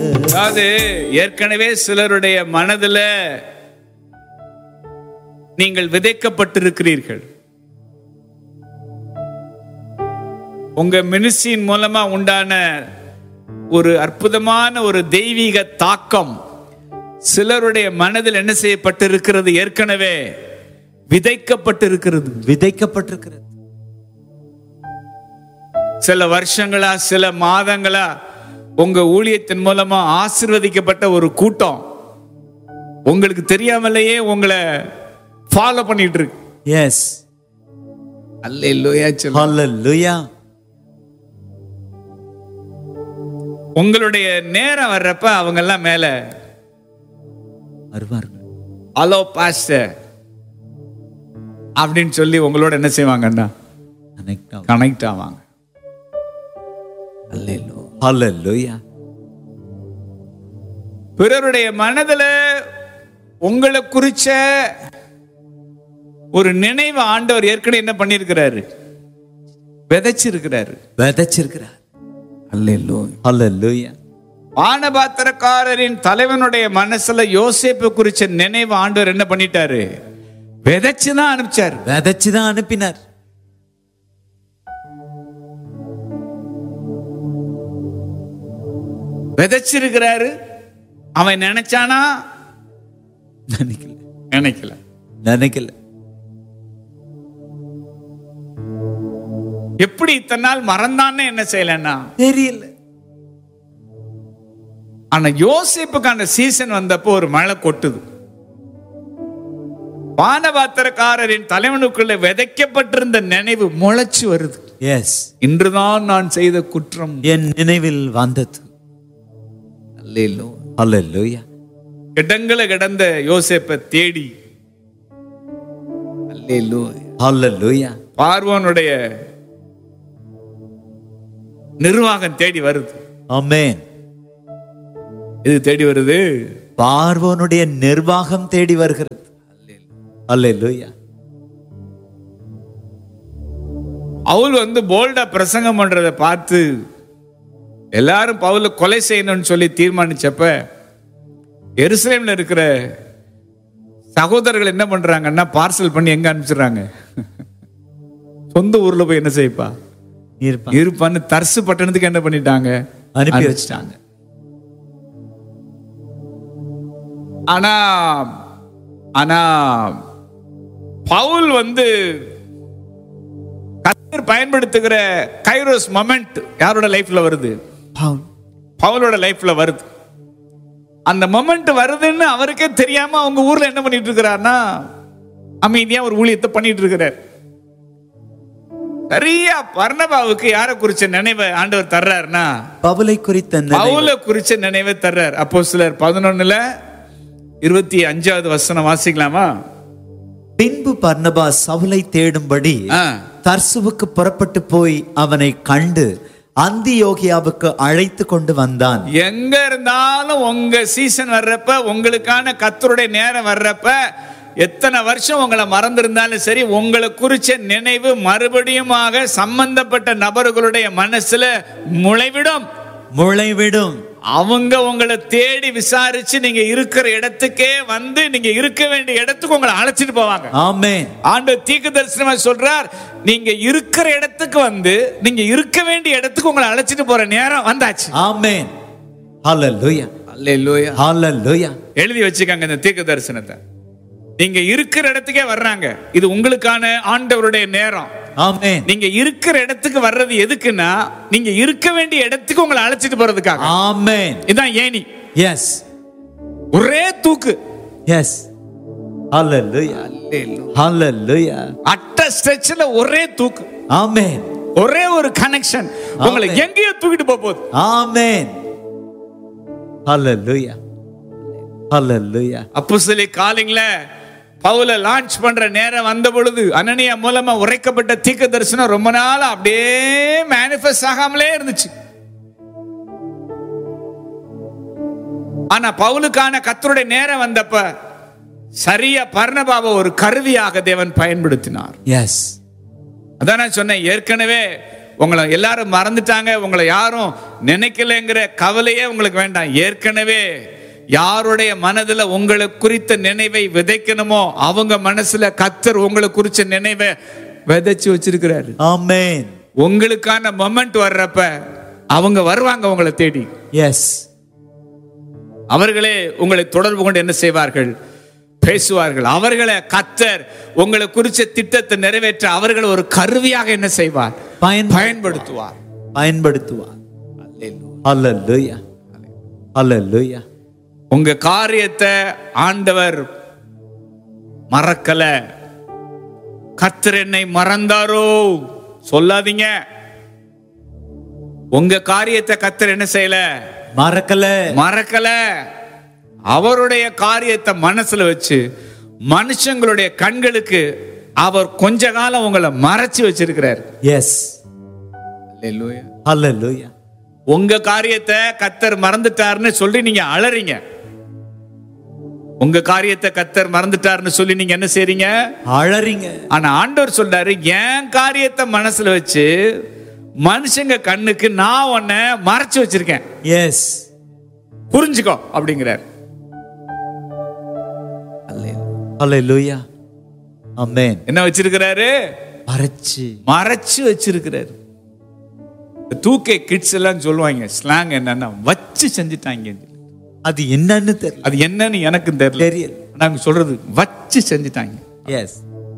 அதாவது ஏற்கனவே சிலருடைய மனதுல நீங்கள் விதைக்கப்பட்டிருக்கிறீர்கள் உங்க மினிஸ்ட்ரியின் மூலமா உண்டான ஒரு அற்புதமான ஒரு தெய்வீக தாக்கம் சிலருடைய மனதில் என்ன செய்யப்பட்டிருக்கிறது ஏற்கனவே விதைக்கப்பட்டிருக்கிறது விதைக்கப்பட்டிருக்கிறது சில வருஷங்களா சில மாதங்களா உங்க ஊழியத்தின் மூலமா ஆசிர்வதிக்கப்பட்ட ஒரு கூட்டம் உங்களுக்கு தெரியாமலேயே உங்களை ஃபாலோ பண்ணிட்டு இருக்கு எஸ் அல்லேலூயா சொல்லுங்க. ஹalleluya உங்களுடைய நேரம் வர்றப்ப அவங்க எல்லாம் மேல வருவார்கள் ஹலோ பாஸ்டர் அப்படின்னு சொல்லி உங்களோட என்ன செய்வாங்கன்னா கனெக்ட் ஆகும் கனெக்ட் ஆவாங்க அல்லேலூயா ஹalleluya பிறருடைய மனதுல உங்களை குறிச்ச ஒரு நினைவு ஆண்டவர் ஏற்கனவே என்ன பண்ணியிருக்கிறாரு விதைச்சிருக்கிறாரு விதைச்சிருக்கிறார் அல்லேலூயா ஹalleluya பானபாத்திரக்காரரின் தலைவனுடைய மனசுல யோசேப்பு குறிச்ச நினைவு ஆண்டவர் என்ன பண்ணிட்டாரு விதைச்சுதான் அனுப்பிச்சாரு விதைச்சு தான் அனுப்பினார் விதைச்சிருக்கிறாரு அவன் நினைச்சானா நினைக்கல நினைக்கல நினைக்கல எப்படி இத்தனை நாள் மறந்தான்னு என்ன செய்யலன்னா தெரியல ஆனா யோசிப்புக்கு அந்த சீசன் வந்தப்போ ஒரு மழை கொட்டுது பானபாத்திரக்காரரின் தலைவனுக்குள்ள விதைக்கப்பட்டிருந்த நினைவு முளைச்சு வருது எஸ் இன்றுதான் நான் செய்த குற்றம் என் நினைவில் வந்தது ஹalleluya இடங்களை கிடந்த யோசேப்பை தேடி அல்லேலூயா. ஹalleluya பார்வோனுடைய நிர்வாகம் தேடி வருது ஆமென் இது தேடி வருது பார்வோனுடைய நிர்வாகம் தேடி வருகிறது ஹalleluya பவுல் வந்து போல்டா பிரசங்கம் பண்றதை பார்த்து எல்லாரும் பவுல கொலை செய்யணும்னு சொல்லி தீர்மானிச்சப்ப எருசலேம்ல இருக்கிற சகோதரர்கள் என்ன பண்றாங்கன்னா பார்சல் பண்ணி எங்க அனுப்பிச்சிடுறாங்க சொந்த ஊர்ல போய் என்ன செய்ப்பா இருப்பான் இருப்பான்னு தர்சு பட்டணத்துக்கு என்ன பண்ணிட்டாங்க அனுப்பி வச்சுட்டாங்க ஆனா ஆனா பவுல் வந்து கர்த்தர் பயன்படுத்துகிற கைரோஸ் மொமெண்ட் யாரோட லைஃப்ல வருது பவுல் பவுலோட லைஃப்ல வருது அந்த மொமெண்ட் வருதுன்னு அவருக்கே தெரியாம அவங்க ஊர்ல என்ன பண்ணிட்டு இருக்கிறாருன்னா அமைதியா ஒரு ஊழியத்தை பண்ணிட்டு இருக்கிறார் சரியா பர்ணபாவுக்கு யாரை குறிச்ச நினைவை ஆண்டவர் தர்றாருன்னா பவுலை குறித்த நினைவு. பவுல குறிச்ச நினைவை தர்றார் அப்போ சிலர் பதினொன்னுல இருபத்தி அஞ்சாவது வசனம் வாசிக்கலாமா பின்பு பர்னபா சவுலை தேடும்படி ஆ. தர்சுவுக்கு புறப்பட்டு போய் அவனை கண்டு அந்தியோகியாவுக்கு அழைத்து கொண்டு வந்தான் எங்க இருந்தாலும் உங்க சீசன் வர்றப்ப உங்களுக்கான கத்தருடைய நேரம் வர்றப்ப எத்தனை வருஷம் உங்களை மறந்திருந்தாலும் சரி உங்களை குறிச்ச நினைவு மறுபடியுமாக சம்பந்தப்பட்ட நபர்களுடைய மனசுல முளைவிடும் முளைவிடும் அவங்க உங்களை தேடி விசாரிச்சு நீங்க இருக்கிற இடத்துக்கே வந்து நீங்க இருக்க வேண்டிய இடத்துக்கு உங்களை அழைச்சிட்டு போவாங்க ஆமென் ஆண்டு தீர்க்க தரிசனமா சொல்றார் நீங்க இருக்கிற இடத்துக்கு வந்து நீங்க இருக்க வேண்டிய இடத்துக்கு உங்களை அழைச்சிட்டு போற நேரம் வந்தாச்சு ஆமென் ஹalleluya அல்லேலூயா ஹalleluya எழுதி வச்சுக்கங்க இந்த தீர்க்க தரிசனத்தை நீங்க இருக்கிற இடத்துக்கே வர்றாங்க இது உங்களுக்கான ஆண்டவருடைய நேரம் ஆமென் நீங்க இருக்கிற இடத்துக்கு வர்றது எதுக்குன்னா நீங்க இருக்க வேண்டிய இடத்துக்கு உங்களை அழைச்சிட்டு போறதுக்காக ஆமென் இதான் ஏணி எஸ் ஒரே தூக்கு எஸ் ஹalleluya ஹalleluya அட்ட ஸ்ட்ரெச்ல ஒரே தூக்கு ஆமென் ஒரே ஒரு கனெக்ஷன் உங்களை Amen. எங்கேயோ தூக்கிட்டு போக போகுது ஆமென் ஹalleluya ஹalleluya அப்போ சொல்லி காலிங்ல பவுல லான்ச் பண்ற நேரம் வந்த பொழுது அனனியா மூலமா உரைக்கப்பட்ட தீர்க்க தரிசனம் ரொம்ப நாள் அப்படியே மேனிஃபெஸ்ட் ஆகாமலே இருந்துச்சு ஆனா பவுலுக்கான கத்தருடைய நேரம் வந்தப்ப சரியா பர்ணபாவை ஒரு கருவியாக தேவன் பயன்படுத்தினார் எஸ் அதான் நான் சொன்னேன் ஏற்கனவே உங்களை எல்லாரும் மறந்துட்டாங்க உங்களை யாரும் நினைக்கலைங்கிற கவலையே உங்களுக்கு வேண்டாம் ஏற்கனவே யாருடைய மனதுல உங்களை குறித்த நினைவை விதைக்கணுமோ அவங்க மனசுல கத்தர் உங்களை குறிச்ச நினைவை விதைச்சு வச்சிருக்கிறாரு ஆமென் உங்களுக்கான மொமெண்ட் வர்றப்ப அவங்க வருவாங்க உங்களை தேடி எஸ் அவர்களே உங்களை தொடர்பு கொண்டு என்ன செய்வார்கள் பேசுவார்கள் அவர்களை கத்தர் உங்களை குறிச்ச திட்டத்தை நிறைவேற்ற அவர்களை ஒரு கருவியாக என்ன செய்வார் பயன் பயன்படுத்துவார் பயன்படுத்துவார் அல்லேலூயா அல்லேலூயா உங்க காரியத்தை ஆண்டவர் மறக்கல கத்தர் என்னை மறந்தாரோ சொல்லாதீங்க உங்க காரியத்தை கத்தர் என்ன செய்யல மறக்கல மறக்கல அவருடைய காரியத்தை மனசுல வச்சு மனுஷங்களுடைய கண்களுக்கு அவர் கொஞ்ச காலம் உங்களை மறைச்சு வச்சிருக்கிறார் எஸ் அல்லேலூயா. அல்லேலூயா உங்க காரியத்தை கத்தர் மறந்துட்டாருன்னு சொல்லி நீங்க அலறீங்க உங்க காரியத்தை கத்தர் மறந்துட்டாருன்னு சொல்லி நீங்க என்ன செய்றீங்க அழறீங்க ஆனா ஆண்டவர் சொல்றாரு என் காரியத்தை மனசுல வச்சு மனுஷங்க கண்ணுக்கு நான் உன்னை மறைச்சு வச்சிருக்கேன் எஸ் புரிஞ்சுக்கோ அப்படிங்கிறார் அல்லேலூயா ஆமென் என்ன வச்சிருக்கிறாரு மறைச்சு மறைச்சு வச்சிருக்கிறாரு தூக்கே கிட்ஸ் எல்லாம் சொல்லுவாங்க ஸ்லாங் என்னன்னா வச்சு செஞ்சுட்டாங்க அது என்னன்னு தெரியல அது என்னன்னு எனக்கும் தெரியல தெரியல நாங்க சொல்றது வச்சு செஞ்சுட்டாங்க எஸ்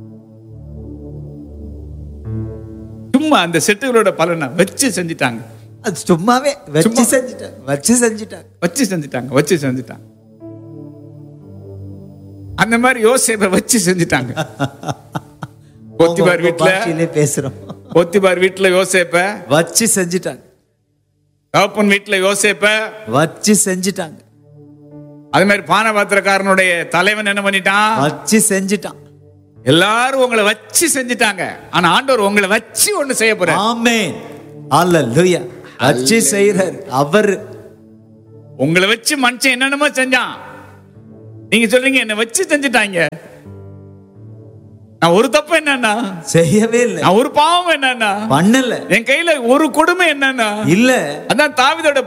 சும்மா அந்த செட்டுகளோட பலனை வச்சு செஞ்சுட்டாங்க அது சும்மாவே வச்சு சும்மா. செஞ்சுட்டாங்க வச்சு செஞ்சுட்டாங்க வச்சு செஞ்சுட்டாங்க வச்சு செஞ்சுட்டாங்க அந்த மாதிரி யோசேப்பை வச்சு செஞ்சுட்டாங்க போத்திபார் உங்க வீட்டுல பாஷையிலே பேசுறோம் போத்திபார் வீட்டுல யோசேப்ப வச்சு செஞ்சுட்டாங்க தகப்பன் வீட்டுல யோசேப்ப வச்சு செஞ்சுட்டாங்க அது மாதிரி பானபாத்திரக்காரனுடைய தலைவன் என்ன பண்ணிட்டான் வச்சு செஞ்சுட்டான் எல்லாரும் உங்களை வச்சு செஞ்சுட்டாங்க ஆனா ஆண்டவர் உங்களை வச்சு ஒண்ணு செய்ய போறார் ஆமென் அல்லேலூயா வச்சு செய்யறாரு அவர் உங்களை வச்சு மனுஷன் என்னென்னமோ செஞ்சான் நீங்க சொல்றீங்க என்ன வச்சு செஞ்சுட்டாங்க நான் ஒரு தப்பு என்னன்னா செய்யவே இல்லை நான் ஒரு பாவம் என்னன்னா பண்ணல என் கையில ஒரு கொடுமை என்னன்னா இல்ல அதான் தாவிதோட